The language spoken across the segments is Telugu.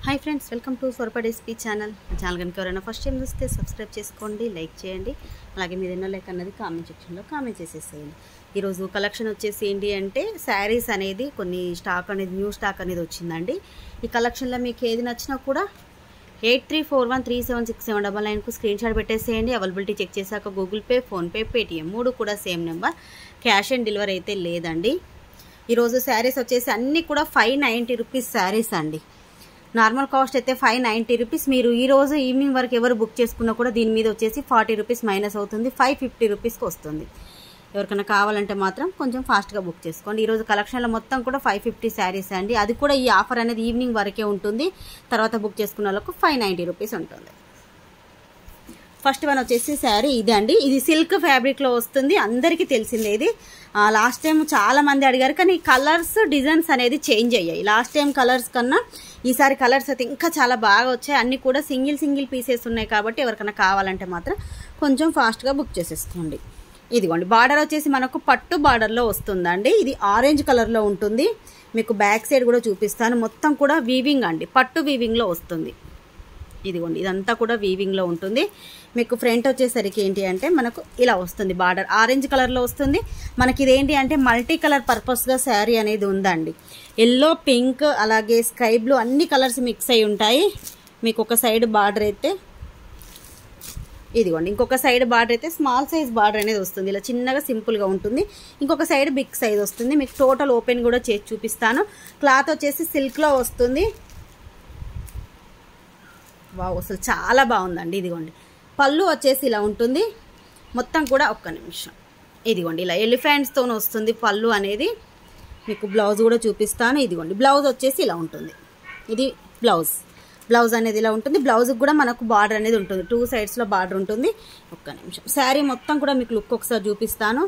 హాయ్ ఫ్రెండ్స్ వెల్కమ్ టు సొరపడి ఎస్పీ ఛానల్ మా ఛానల్ కనుక ఎవరైనా ఫస్ట్ టైం చూస్తే సబ్స్క్రైబ్ చేసుకోండి లైక్ చేయండి అలాగే మీరు ఎన్నో లైక్ అన్నది కామెంట్ సెక్షన్లో కామెంట్ చేసేసేయండి ఈరోజు కలెక్షన్ వచ్చేసి ఏంటి అంటే శారీస్ అనేది కొన్ని స్టాక్ అనేది న్యూ స్టాక్ అనేది వచ్చిందండి ఈ కలెక్షన్లో మీకు ఏది నచ్చినా కూడా eight three four one three seven six seven double నైన్కు స్క్రీన్ షాట్ పెట్టేసేయండి అవైలబిలిటీ చెక్ చేశాక గూగుల్ పే ఫోన్పే పేటిఎం మూడు కూడా same number cash on delivery అయితే లేదండి ఈరోజు శారీస్ వచ్చేసి అన్నీ కూడా ఫైవ్ నైంటీ రూపీస్ శారీస్ అండి నార్మల్ కాస్ట్ అయితే ఫైవ్ నైంటీ రూపీస్ మీరు ఈ రోజు ఈవినింగ్ వరకు ఎవరు బుక్ చేసుకున్నా కూడా దీని మీద వచ్చేసి ఫార్టీ రూపీస్ మైనస్ అవుతుంది ఫైవ్ ఫిఫ్టీ రూపీస్కి వస్తుంది ఎవరికైనా కావాలంటే మాత్రం కొంచెం ఫాస్ట్గా బుక్ చేసుకోండి ఈరోజు కలెక్షన్లో మొత్తం కూడా ఫైవ్ ఫిఫ్టీ శారీస్ అండి అది కూడా ఈ ఆఫర్ అనేది ఈవినింగ్ వరకే ఉంటుంది తర్వాత బుక్ చేసుకున్న వాళ్ళకు ఫైవ్ నైంటీ రూపీస్ ఉంటుంది ఫస్ట్ వన్ వచ్చేసి శారీ ఇదే అండి ఇది సిల్క్ ఫ్యాబ్రిక్లో వస్తుంది అందరికీ తెలిసిందే ఇది లాస్ట్ టైం చాలా మంది అడిగారు కానీ కలర్స్ డిజైన్స్ అనేది చేంజ్ అయ్యాయి లాస్ట్ టైం కలర్స్ కన్నా ఈసారి కలర్స్ అయితే ఇంకా చాలా బాగా వచ్చాయి అన్ని కూడా సింగిల్ సింగిల్ పీసెస్ ఉన్నాయి కాబట్టి ఎవరికైనా కావాలంటే మాత్రం కొంచెం ఫాస్ట్గా బుక్ చేసేసుకోండి ఇదిగోండి బార్డర్ వచ్చేసి మనకు పట్టు బార్డర్లో వస్తుందండి ఇది ఆరెంజ్ కలర్లో ఉంటుంది మీకు బ్యాక్ సైడ్ కూడా చూపిస్తాను మొత్తం కూడా వీవింగ్ అండి పట్టు వీవింగ్లో వస్తుంది ఇదిగోండి ఇదంతా కూడా వీవింగ్లో ఉంటుంది మీకు ఫ్రంట్ వచ్చేసరికి ఏంటి అంటే మనకు ఇలా వస్తుంది బార్డర్ ఆరెంజ్ కలర్లో వస్తుంది మనకి ఇదేంటి అంటే మల్టీ కలర్ పర్పస్గా శారీ అనేది ఉందండి ఎల్లో పింక్ అలాగే స్కై బ్లూ అన్ని కలర్స్ మిక్స్ అయి ఉంటాయి మీకు ఒక సైడ్ బార్డర్ అయితే ఇదిగోండి ఇంకొక సైడ్ బార్డర్ అయితే స్మాల్ సైజ్ బార్డర్ అనేది వస్తుంది ఇలా చిన్నగా సింపుల్గా ఉంటుంది ఇంకొక సైడ్ బిగ్ సైజ్ వస్తుంది మీకు టోటల్ ఓపెన్ కూడా చేసి చూపిస్తాను క్లాత్ వచ్చేసి సిల్క్లో వస్తుంది వావ్ అసలు చాలా బాగుందండి ఇదిగోండి పళ్ళు వచ్చేసి ఇలా ఉంటుంది మొత్తం కూడా ఒక్క నిమిషం ఇదిగోండి ఇలా ఎలిఫెంట్స్తో వస్తుంది పళ్ళు అనేది మీకు బ్లౌజ్ కూడా చూపిస్తాను ఇదిగోండి బ్లౌజ్ వచ్చేసి ఇలా ఉంటుంది ఇది బ్లౌజ్ బ్లౌజ్ అనేది ఇలా ఉంటుంది బ్లౌజ్కి కూడా మనకు బార్డర్ అనేది ఉంటుంది టూ సైడ్స్లో బార్డర్ ఉంటుంది ఒక్క నిమిషం శారీ మొత్తం కూడా మీకు లుక్ ఒకసారి చూపిస్తాను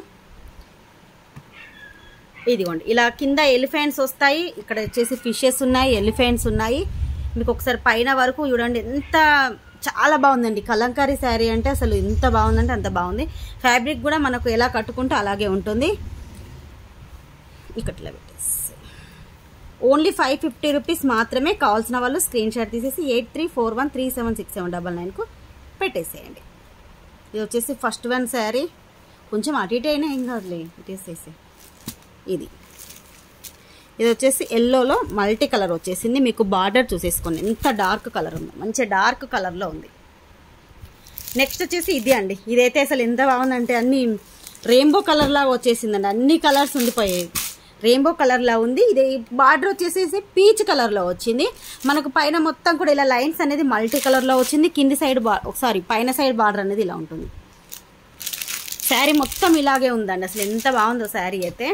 ఇదిగోండి ఇలా కింద ఎలిఫెంట్స్ వస్తాయి ఇక్కడ వచ్చేసి ఫిషెస్ ఉన్నాయి ఎలిఫెంట్స్ ఉన్నాయి మీకు ఒకసారి పైన వరకు చూడండి ఎంత చాలా బాగుందండి కలంకారీ శారీ అంటే అసలు ఎంత బాగుందంటే అంత బాగుంది ఫ్యాబ్రిక్ కూడా మనకు ఎలా కట్టుకుంటే అలాగే ఉంటుంది ఇక్కట్లా పెట్టేసి ఓన్లీ ఫైవ్ ఫిఫ్టీ రూపీస్ మాత్రమే కావాల్సిన వాళ్ళు స్క్రీన్ షాట్ తీసేసి eight three four one three seven six seven double నైన్కు పెట్టేసేయండి ఇది వచ్చేసి ఫస్ట్ వన్ శారీ కొంచెం అటు ఇటు అయినా ఏం కాదులే ఇటేసేసి ఇది ఇది వచ్చేసి ఎల్లోలో మల్టీ కలర్ వచ్చేసింది మీకు బార్డర్ చూసేసుకోండి ఎంత డార్క్ కలర్ ఉంది మంచి డార్క్ కలర్లో ఉంది నెక్స్ట్ వచ్చేసి ఇది అండి ఇదైతే అసలు ఎంత బాగుందంటే అన్ని రెయిన్బో కలర్ లాగా వచ్చేసిందండి అన్ని కలర్స్ ఉండిపోయాయి రెయిన్బో కలర్లా ఉంది ఇది బార్డర్ వచ్చేసేసి పీచ్ కలర్లో వచ్చింది మనకు పైన మొత్తం కూడా ఇలా లైన్స్ అనేది మల్టీ కలర్లో వచ్చింది కింది సైడ్ బా సారీ పైన సైడ్ బార్డర్ అనేది ఇలా ఉంటుంది శారీ మొత్తం ఇలాగే ఉందండి అసలు ఎంత బాగుందో శారీ అయితే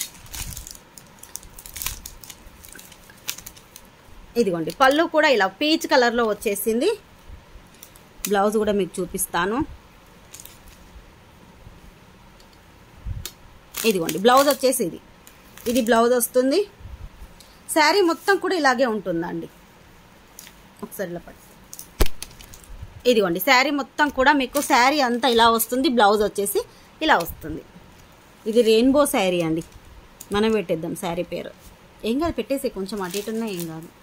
ఇదిగోండి పళ్ళు కూడా ఇలా పీచ్ కలర్లో వచ్చేసింది బ్లౌజ్ కూడా మీకు చూపిస్తాను ఇదిగోండి బ్లౌజ్ వచ్చేసి ఇది ఇది బ్లౌజ్ వస్తుంది శారీ మొత్తం కూడా ఇలాగే ఉంటుందండి ఒకసారి ఇలా పట్టి ఇదిగోండి శారీ మొత్తం కూడా మీకు శారీ అంతా ఇలా వస్తుంది బ్లౌజ్ వచ్చేసి ఇలా వస్తుంది ఇది రెయిన్బో శారీ అండి మనం పెట్టేద్దాం శారీ పేరు ఏం కాదు పెట్టేసి కొంచెం అటు ఇటు ఉన్నా ఏం కాదు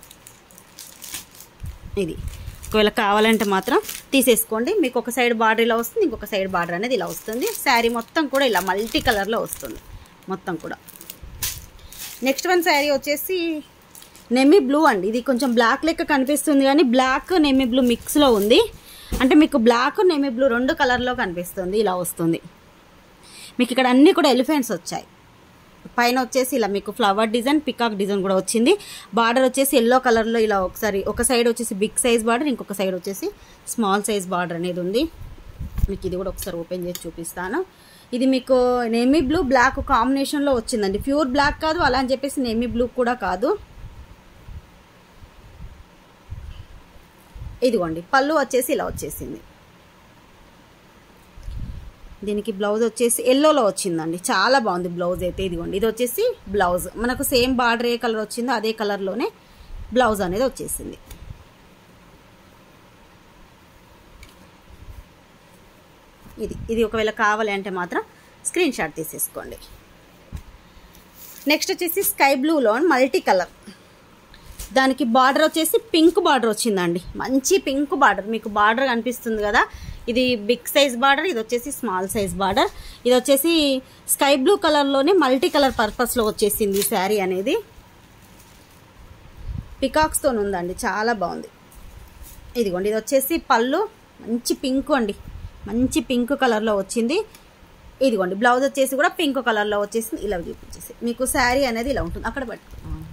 ఇది ఒకవేళ కావాలంటే మాత్రం తీసేసుకోండి మీకు ఒక సైడ్ బార్డర్ ఇలా వస్తుంది ఇంకొక సైడ్ బార్డర్ అనేది ఇలా వస్తుంది శారీ మొత్తం కూడా ఇలా మల్టీ కలర్లో వస్తుంది మొత్తం కూడా నెక్స్ట్ వన్ శారీ వచ్చేసి నెమ్మి బ్లూ అండి ఇది కొంచెం బ్లాక్ లెక్క కనిపిస్తుంది కానీ బ్లాక్ నెమ్మి బ్లూ మిక్స్లో ఉంది అంటే మీకు బ్లాక్ నెమ్మి బ్లూ రెండు కలర్లో కనిపిస్తుంది ఇలా వస్తుంది మీకు ఇక్కడ అన్నీ కూడా ఎలిఫెంట్స్ వచ్చాయి పైన వచ్చేసి ఇలా మీకు ఫ్లవర్ డిజైన్ పికాక్ డిజైన్ కూడా వచ్చింది బార్డర్ వచ్చేసి ఎల్లో కలర్లో ఇలా ఒకసారి ఒక సైడ్ వచ్చేసి బిగ్ సైజ్ బార్డర్ ఇంకొక సైడ్ వచ్చేసి స్మాల్ సైజ్ బార్డర్ అనేది ఉంది మీకు ఇది కూడా ఒకసారి ఓపెన్ చేసి చూపిస్తాను ఇది మీకు నేమీ బ్లూ బ్లాక్ కాంబినేషన్లో వచ్చిందండి ప్యూర్ బ్లాక్ కాదు అలా అని చెప్పేసి నేమీ బ్లూ కూడా కాదు ఇదిగోండి పళ్ళు వచ్చేసి ఇలా వచ్చేసింది దీనికి బ్లౌజ్ వచ్చేసి ఎల్లోలో వచ్చిందండి చాలా బాగుంది బ్లౌజ్ అయితే ఇదిగోండి ఇది వచ్చేసి బ్లౌజ్ మనకు సేమ్ బార్డర్ ఏ కలర్ వచ్చిందో అదే కలర్లోనే బ్లౌజ్ అనేది వచ్చేసింది ఇది ఇది ఒకవేళ కావాలి అంటే మాత్రం స్క్రీన్ షాట్ తీసేసుకోండి నెక్స్ట్ వచ్చేసి స్కై బ్లూలో మల్టీ కలర్ దానికి బార్డర్ వచ్చేసి పింక్ బార్డర్ వచ్చిందండి మంచి పింక్ బార్డర్ మీకు బార్డర్ కనిపిస్తుంది కదా ఇది బిగ్ సైజ్ బార్డర్ ఇది వచ్చేసి స్మాల్ సైజ్ బార్డర్ ఇది వచ్చేసి స్కై బ్లూ కలర్లోనే మల్టీ కలర్ పర్పస్లో వచ్చేసింది ఈ శారీ అనేది పికాక్స్తో ఉందండి చాలా బాగుంది ఇదిగోండి ఇది వచ్చేసి పళ్ళు మంచి పింక్ అండి మంచి పింక్ కలర్లో వచ్చింది ఇదిగోండి బ్లౌజ్ వచ్చేసి కూడా పింక్ కలర్లో వచ్చేసింది ఇలా చూపించేసి మీకు శారీ అనేది ఇలా ఉంటుంది అక్కడ పట్టు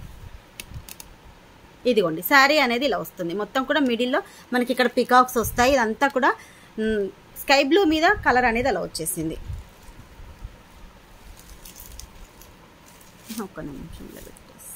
ఇదిగోండి శారీ అనేది ఇలా వస్తుంది మొత్తం కూడా మిడిల్లో మనకి ఇక్కడ పికాక్స్ వస్తాయి ఇదంతా కూడా మ్, స్కై బ్లూ మీద కలర్ అనేది అలా వచ్చేసింది ఒక్క నిమిషం ఇలా పెట్టేసి.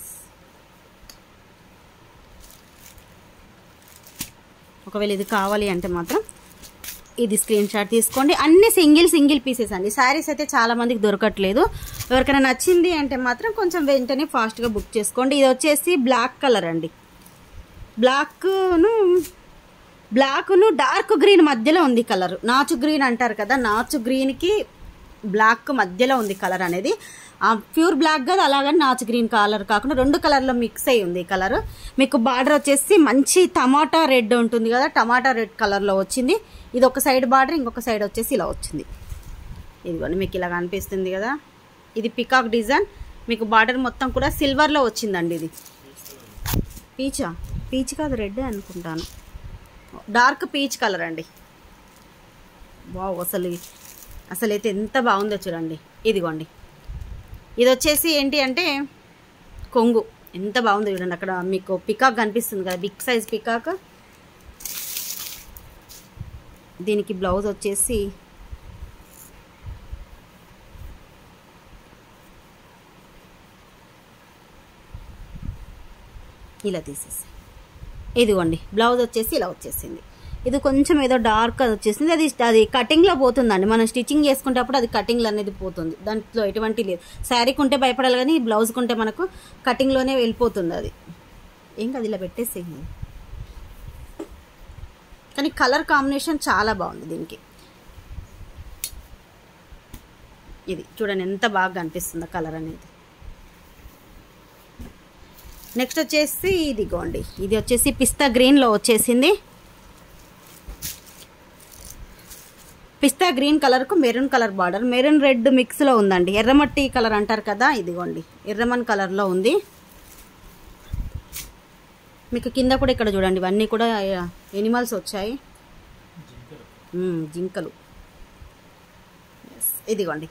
ఒకవేళ ఇది కావాలి అంటే మాత్రం ఇది స్క్రీన్ షాట్ తీసుకోండి అన్ని సింగిల్ సింగిల్ పీసెస్ అండి శారీస్ అయితే చాలా మందికి దొరకట్లేదు ఎవరికైనా నచ్చింది అంటే మాత్రం కొంచెం వెంటనే ఫాస్ట్గా బుక్ చేసుకోండి ఇది వచ్చేసి బ్లాక్ కలర్ అండి బ్లాక్ను బ్లాక్ను డార్క్ గ్రీన్ మధ్యలో ఉంది కలర్ నాచు గ్రీన్ అంటారు కదా నాచు గ్రీన్కి బ్లాక్ మధ్యలో ఉంది కలర్ అనేది ఆ ప్యూర్ బ్లాక్ కాదు అలాగని నాచు గ్రీన్ కలర్ కాకుండా రెండు కలర్లో మిక్స్ అయి ఉంది కలర్ మీకు బార్డర్ వచ్చేసి మంచి టమాటా రెడ్ ఉంటుంది కదా టమాటా రెడ్ కలర్లో వచ్చింది ఇది ఒక సైడ్ బార్డర్ ఇంకొక సైడ్ వచ్చేసి ఇలా వచ్చింది ఇదిగోండి మీకు ఇలా కనిపిస్తుంది కదా ఇది పికాక్ డిజైన్ మీకు బార్డర్ మొత్తం కూడా సిల్వర్లో వచ్చిందండి ఇది పీచా పీచ్ కాదు రెడ్ అనుకుంటాను డార్క్ పీచ్ కలర్ అండి వావ్ అసలు అసలు అయితే ఎంత బాగుందో చూడండి ఇదిగోండి ఇది వచ్చేసి ఏంటి అంటే కొంగు ఎంత బాగుందో చూడండి అక్కడ మీకు పికాక్ కనిపిస్తుంది కదా బిగ్ సైజ్ పికాక్ దీనికి బ్లౌజ్ వచ్చేసి ఇలా తీసేసి ఇదిగోండి బ్లౌజ్ వచ్చేసి ఇలా వచ్చేసింది ఇది కొంచెం ఏదో డార్క్ అది వచ్చేసింది అది అది కటింగ్లో పోతుందండి మనం స్టిచ్చింగ్ చేసుకునేటప్పుడు అది కటింగ్లో అనేది పోతుంది దాంట్లో ఎటువంటి లేదు శారీకి ఉంటే భయపడాలి కానీ బ్లౌజ్కి ఉంటే మనకు కటింగ్లోనే వెళ్ళిపోతుంది అది ఏం కాదు ఇలా పెట్టేసేయండి కానీ కలర్ కాంబినేషన్ చాలా బాగుంది దీనికి ఇది చూడండి ఎంత బాగా కనిపిస్తుందో కలర్ అనేది నెక్స్ట్ వచ్చేసి ఇదిగోండి ఇది వచ్చేసి పిస్తా గ్రీన్లో వచ్చేసింది పిస్తా గ్రీన్ కలర్కు maroon colour border maroon red మిక్స్లో ఉందండి ఎర్రమట్టి కలర్ అంటారు కదా ఇదిగోండి ఎర్రమన్ కలర్లో ఉంది మీకు కింద కూడా ఇక్కడ చూడండి ఇవన్నీ కూడా ఎనిమల్స్ వచ్చాయి మ్మ్, జింకలు Yes, ఇదిగోండి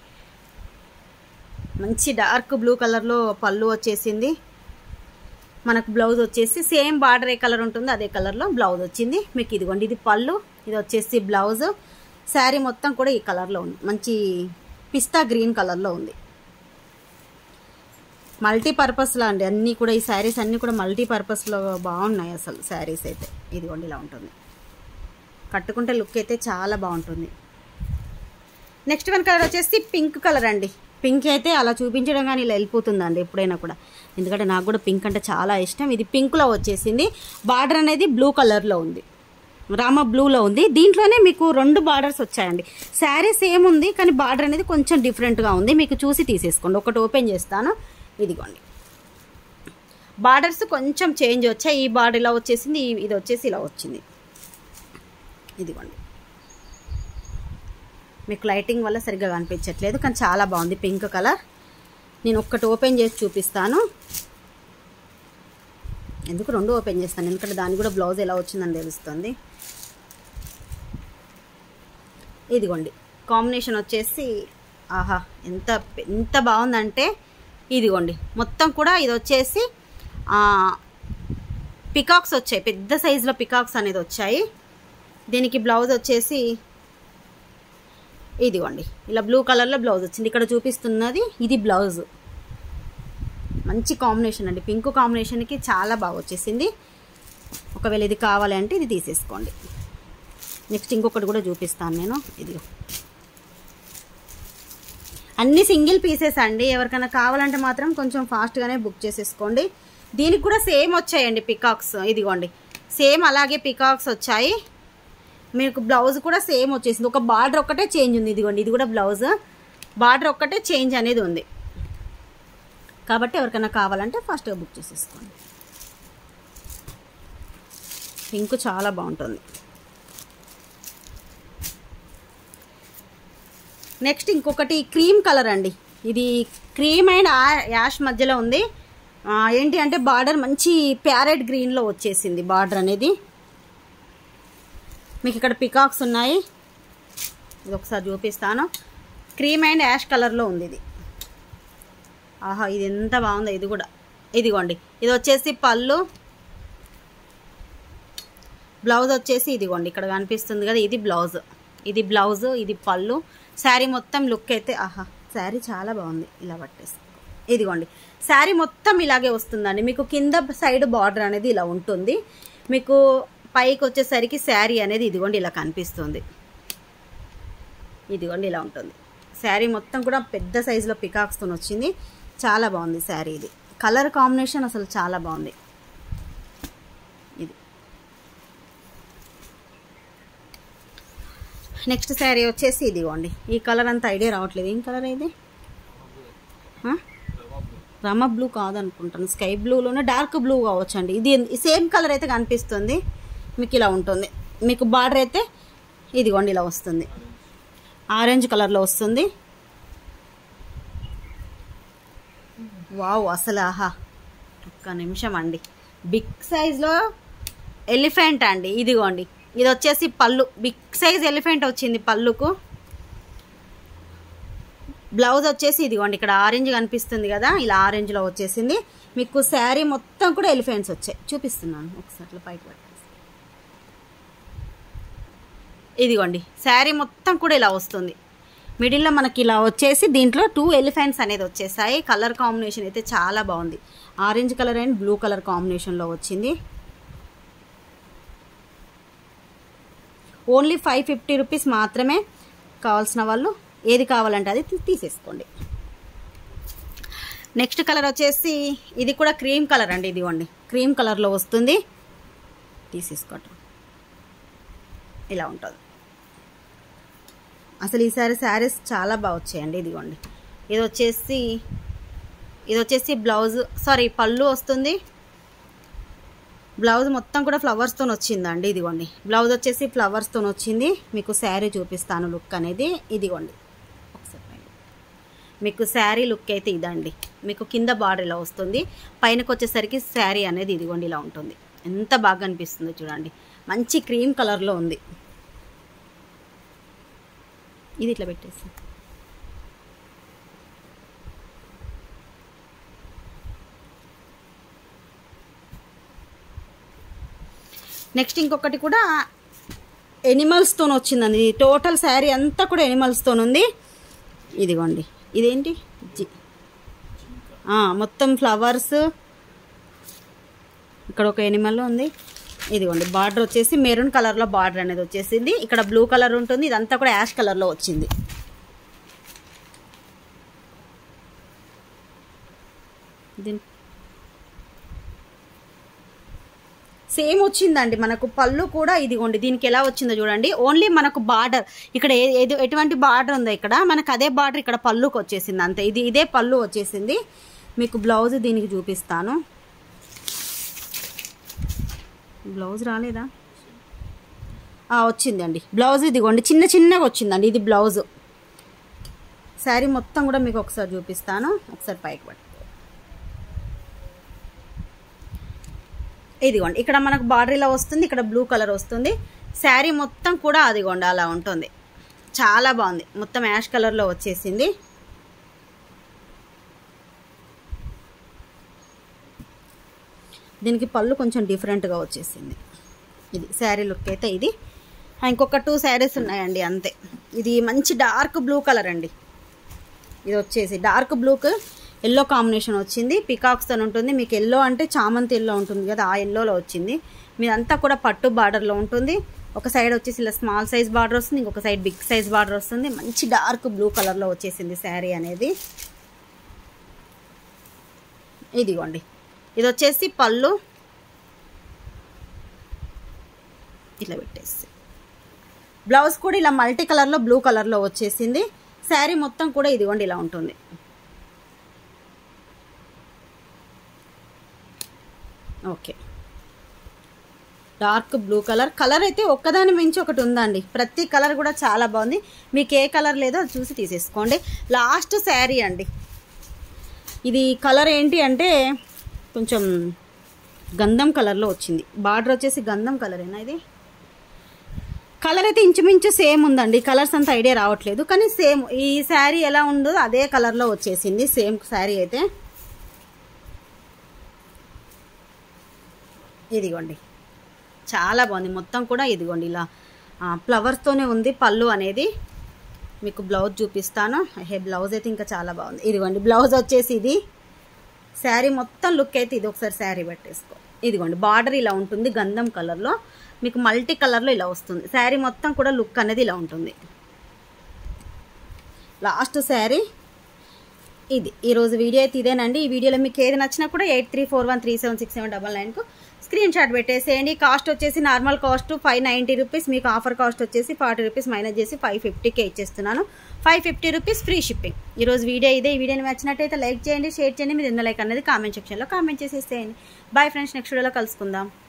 మంచి డార్క్ బ్లూ కలర్లో పళ్ళు వచ్చేసింది మనకు బ్లౌజ్ వచ్చేసి సేమ్ బార్డర్ ఏ కలర్ ఉంటుందో అదే కలర్లో బ్లౌజ్ వచ్చింది మీకు ఇదిగోండి ఇది పళ్ళు ఇది వచ్చేసి బ్లౌజ్ శారీ మొత్తం కూడా ఈ కలర్లో ఉంది మంచి పిస్తా గ్రీన్ కలర్లో ఉంది మల్టీ పర్పస్లో అండి అన్నీ కూడా ఈ శారీస్ అన్నీ కూడా మల్టీ పర్పస్లో బాగున్నాయి అసలు శారీస్ అయితే ఇదిగోండి ఇలా ఉంటుంది కట్టుకుంటే లుక్ అయితే చాలా బాగుంటుంది నెక్స్ట్ వన్ కలర్ వచ్చేసి పింక్ కలర్ అండి పింక్ అయితే అలా చూపించడం కానీ ఇలా వెళ్ళిపోతుందండి ఎప్పుడైనా కూడా ఎందుకంటే నాకు కూడా పింక్ అంటే చాలా ఇష్టం ఇది పింక్లో వచ్చేసింది బార్డర్ అనేది బ్లూ కలర్లో ఉంది రామ బ్లూలో ఉంది దీంట్లోనే మీకు రెండు బార్డర్స్ వచ్చాయండి శారీ సేమ్ ఉంది కానీ బార్డర్ అనేది కొంచెం డిఫరెంట్గా ఉంది మీకు చూసి తీసేసుకోండి ఒకటి ఓపెన్ చేస్తాను ఇదిగోండి బార్డర్స్ కొంచెం చేంజ్ వచ్చాయి ఈ బార్డర్ ఇలా వచ్చేసింది ఈ- ఇది వచ్చేసి ఇలా వచ్చింది ఇదిగోండి మీకు లైటింగ్ వల్ల సరిగ్గా కనిపించట్లేదు కానీ చాలా బాగుంది పింక్ కలర్ నేను ఒక్కటి ఓపెన్ చేసి చూపిస్తాను ఎందుకు రెండు ఓపెన్ చేస్తాను ఎందుకంటే దాని కూడా బ్లౌజ్ ఎలా వచ్చిందని తెలుస్తుంది ఇదిగోండి కాంబినేషన్ వచ్చేసి ఆహా ఎంత ఎంత బాగుందంటే ఇదిగోండి మొత్తం కూడా ఇది వచ్చేసి ఆ, పికాక్స్ వచ్చాయి పెద్ద సైజులో పికాక్స్ అనేది వచ్చాయి దీనికి బ్లౌజ్ వచ్చేసి ఇదిగోండి ఇలా బ్లూ కలర్లో బ్లౌజ్ వచ్చింది ఇక్కడ చూపిస్తున్నది ఇది బ్లౌజ్ మంచి కాంబినేషన్ అండి పింక్ కాంబినేషన్కి చాలా బాగా వచ్చేసింది ఒకవేళ ఇది కావాలి అంటే ఇది తీసేసుకోండి నెక్స్ట్ ఇంకొకటి కూడా చూపిస్తాను నేను ఇదిగో అన్ని సింగిల్ పీసెస్ అండి ఎవరికైనా కావాలంటే మాత్రం కొంచెం ఫాస్ట్గానే బుక్ చేసేసుకోండి దీనికి కూడా సేమ్ వచ్చాయండి పికాక్స్ ఇదిగోండి సేమ్ అలాగే పికాక్స్ వచ్చాయి మీకు బ్లౌజ్ కూడా సేమ్ వచ్చేసింది ఒక బార్డర్ ఒక్కటే చేంజ్ ఉంది ఇదిగోండి ఇది కూడా బ్లౌజ్ బార్డర్ ఒక్కటే చేంజ్ అనేది ఉంది కాబట్టి ఎవరికైనా కావాలంటే ఫాస్ట్గా బుక్ చేసేసుకోండి పింక్ చాలా బాగుంటుంది నెక్స్ట్ ఇంకొకటి క్రీమ్ కలర్ అండి ఇది క్రీమ్ అండ్ ఆ- యాష్ మధ్యలో ఉంది ఆ, ఏంటి అంటే బార్డర్ మంచి ప్యారెట్ గ్రీన్లో వచ్చేసింది బార్డర్ అనేది మీకు ఇక్కడ పికాక్స్ ఉన్నాయి ఇది ఒకసారి చూపిస్తాను క్రీమ్ అండ్ యాష్ కలర్లో ఉంది ఇది ఆహా ఇది ఎంత బాగుందో ఇది కూడా ఇదిగోండి ఇది వచ్చేసి పళ్ళు బ్లౌజ్ వచ్చేసి ఇదిగోండి ఇక్కడ కనిపిస్తుంది కదా ఇది బ్లౌజ్ ఇది బ్లౌజ్ ఇది పళ్ళు శారీ మొత్తం లుక్ అయితే ఆహా శారీ చాలా బాగుంది ఇలా పట్టేసి ఇదిగోండి శారీ మొత్తం ఇలాగే వస్తుందండి మీకు కింద సైడ్ బార్డర్ అనేది ఇలా ఉంటుంది మీకు పైకి వచ్చేసరికి శారీ అనేది ఇదిగోండి ఇలా కనిపిస్తుంది ఇదిగోండి ఇలా ఉంటుంది శారీ మొత్తం కూడా పెద్ద సైజులో పికాక్స్తో వచ్చింది చాలా బాగుంది శారీ ఇది కలర్ కాంబినేషన్ అసలు చాలా బాగుంది ఇది నెక్స్ట్ శారీ వచ్చేసి ఇదిగోండి ఈ కలర్ అంత ఐడియా రావట్లేదు ఏం కలర్ ఇది ఆ? రమ బ్లూ కాదనుకుంటాను స్కై బ్లూలోనే డార్క్ బ్లూ కావచ్చండి ఇది సేమ్ కలర్ అయితే కనిపిస్తుంది మీకు ఇలా ఉంటుంది మీకు బార్డర్ అయితే ఇదిగోండి ఇలా వస్తుంది ఆరెంజ్ కలర్లో వస్తుంది వావ్ అసలు ఆహా ఒక్క నిమిషం అండి బిగ్ సైజ్లో ఎలిఫెంట్ అండి ఇదిగోండి ఇది వచ్చేసి పళ్ళు బిగ్ సైజ్ ఎలిఫెంట్ వచ్చింది పళ్ళుకు బ్లౌజ్ వచ్చేసి ఇదిగోండి ఇక్కడ ఆరెంజ్ కనిపిస్తుంది కదా ఇలా ఆరెంజ్లో వచ్చేసింది మీకు శారీ మొత్తం కూడా ఎలిఫెంట్స్ వచ్చాయి చూపిస్తున్నాను ఒకసారి అట్లా పైకి పెట్టేసి ఇదిగోండి శారీ మొత్తం కూడా ఇలా వస్తుంది మిడిల్లో మనకి ఇలా వచ్చేసి దీంట్లో టూ ఎలిఫెంట్స్ అనేది వచ్చేసాయి కలర్ కాంబినేషన్ అయితే చాలా బాగుంది orange colour and blue colour కాంబినేషన్లో వచ్చింది ఓన్లీ ఫైవ్ ఫిఫ్టీ రూపీస్ మాత్రమే కావాల్సిన వాళ్ళు ఏది కావాలంటే అది తీ- తీసేసుకోండి నెక్స్ట్ కలర్ వచ్చేసి ఇది కూడా క్రీమ్ కలర్ అండి ఇదిగోండి క్రీమ్ కలర్లో వస్తుంది తీసేసుకోండి ఇలా ఉంటుంది అసలు ఈసారి శారీస్ చాలా బాగా వచ్చాయండి ఇదిగోండి ఇది వచ్చేసి ఇది వచ్చేసి బ్లౌజ్ సారీ పళ్ళు వస్తుంది బ్లౌజ్ మొత్తం కూడా ఫ్లవర్స్తో వచ్చిందండి ఇదిగోండి బ్లౌజ్ వచ్చేసి ఫ్లవర్స్తో వచ్చింది మీకు శారీ చూపిస్తాను లుక్ అనేది ఇదిగోండి ఒకసారి పైన. మీకు శారీ లుక్ అయితే ఇదండి మీకు కింద బార్డర్ ఇలా వస్తుంది పైనకి వచ్చేసరికి శారీ అనేది ఇదిగోండి ఇలా ఉంటుంది ఎంత బాగా అనిపిస్తుందో చూడండి మంచి క్రీమ్ కలర్లో ఉంది ఇది ఇట్లా పెట్టేసి నెక్స్ట్ ఇంకొకటి కూడా ఎనిమల్స్తో వచ్చిందండి ఇది టోటల్ శారీ అంతా కూడా ఎనిమల్స్తో ఉంది ఇదిగోండి ఇదేంటి జి ఆ, మొత్తం ఫ్లవర్స్ ఇక్కడ ఒక ఎనిమల్ ఉంది ఇదిగోండి బార్డర్ వచ్చేసి మెరూన్ కలర్లో బార్డర్ అనేది వచ్చేసింది ఇక్కడ బ్లూ కలర్ ఉంటుంది ఇదంతా కూడా యాష్ కలర్లో వచ్చింది దీని సేమ్ వచ్చిందండి మనకు పళ్ళు కూడా ఇదిగోండి దీనికి ఎలా వచ్చిందో చూడండి ఓన్లీ మనకు బార్డర్ ఇక్కడ ఏ- ఏది ఎటువంటి బార్డర్ ఉందో ఇక్కడ మనకు అదే బార్డర్ ఇక్కడ పళ్ళుకి వచ్చేసింది అంతే ఇది ఇదే పళ్ళు వచ్చేసింది మీకు బ్లౌజ్ దీనికి చూపిస్తాను బ్లౌజ్ రాలేదా ఆ, వచ్చిందండి బ్లౌజ్ ఇదిగోండి చిన్న చిన్నగా వచ్చిందండి ఇది బ్లౌజ్ శారీ మొత్తం కూడా మీకు ఒకసారి చూపిస్తాను ఒకసారి పైకి పట్టు ఇదిగోండి ఇక్కడ మనకు బార్డర్ ఇలా వస్తుంది ఇక్కడ బ్లూ కలర్ వస్తుంది శారీ మొత్తం కూడా అదిగోండి అలా ఉంటుంది చాలా బాగుంది మొత్తం యాష్ కలర్లో వచ్చేసింది దీనికి పళ్ళు కొంచెం డిఫరెంట్గా వచ్చేసింది ఇది శారీ లుక్ అయితే ఇది ఆ, ఇంకొక టూ శారీస్ ఉన్నాయండి అంతే ఇది మంచి డార్క్ బ్లూ కలర్ అండి ఇది వచ్చేసి డార్క్ బ్లూకి ఎల్లో కాంబినేషన్ వచ్చింది పికాక్స్తో ఉంటుంది మీకు ఎల్లో అంటే చామంతి ఎల్లో ఉంటుంది కదా ఆ ఎల్లోలో వచ్చింది మీదంతా కూడా పట్టు బార్డర్లో ఉంటుంది ఒక సైడ్ వచ్చేసి ఇలా స్మాల్ సైజ్ బార్డర్ వస్తుంది ఇంకొక సైడ్ బిగ్ సైజ్ బార్డర్ వస్తుంది మంచి డార్క్ బ్లూ కలర్లో వచ్చేసింది శారీ అనేది ఇదిగోండి ఇది వచ్చేసి పళ్ళు ఇట్లా పెట్టేసి బ్లౌజ్ కూడా ఇలా మల్టీ కలర్లో బ్లూ కలర్లో వచ్చేసింది శారీ మొత్తం కూడా ఇదిగోండి ఇలా ఉంటుంది okay dark blue colour colour అయితే ఒక్కదాని మించి ఒకటి ఉందండి ప్రతి కలర్ కూడా చాలా బాగుంది మీకు ఏ కలర్ లేదో అది చూసి తీసేసుకోండి లాస్ట్ శారీ అండి ఇది కలర్ ఏంటి అంటే కొంచెం గంధం కలర్లో వచ్చింది బార్డర్ వచ్చేసి గంధం కలరేనా ఇది కలర్ అయితే ఇంచుమించు సేమ్ ఉందండి కలర్స్ అంత ఐడియా రావట్లేదు కానీ సేమ్ ఈ శారీ ఎలా ఉందో అదే కలర్లో వచ్చేసింది సేమ్ శారీ అయితే ఇదిగోండి చాలా బాగుంది మొత్తం కూడా ఇదిగోండి ఇలా ఫ్లవర్స్తోనే ఉంది పళ్ళు అనేది మీకు బ్లౌజ్ చూపిస్తాను హే బ్లౌజ్ అయితే ఇంకా చాలా బాగుంది ఇదిగోండి బ్లౌజ్ వచ్చేసి ఇది శారీ మొత్తం లుక్ అయితే ఇది ఒకసారి శారీ పెట్టేసుకో ఇదిగోండి బార్డర్ ఇలా ఉంటుంది గంధం కలర్లో మీకు మల్టీ కలర్లో ఇలా వస్తుంది శారీ మొత్తం కూడా లుక్ అనేది ఇలా ఉంటుంది లాస్ట్ శారీ ఇది ఈరోజు వీడియో అయితే ఇదేనండి ఈ వీడియోలో మీకు ఏది నచ్చినా కూడా eight three four one three seven six seven double నైన్కు స్క్రీన్ షాట్ పెట్టేసేయండి కాస్ట్ వచ్చేసి normal cost five ninety rupees మీకు ఆఫర్ కాస్ట్ వచ్చేసి ఫార్టీ రూపీస్ మైనస్ చేసి ఫైవ్ ఫిఫ్టీకే ఇచ్చేస్తున్నాను five fifty rupees free shipping ఈరోజు వీడియో ఇదే ఈ వీడియోని నచ్చినట్టయితే లైక్ చేయండి షేర్ చేయండి మీరు ఎన్నో లైక్ అనేది కామెంట్ సెక్షన్లో కామెంట్ చేసేసేయండి బాయ్ ఫ్రెండ్స్ నెక్స్ట్ వీడియోలో కలుసుకుందాం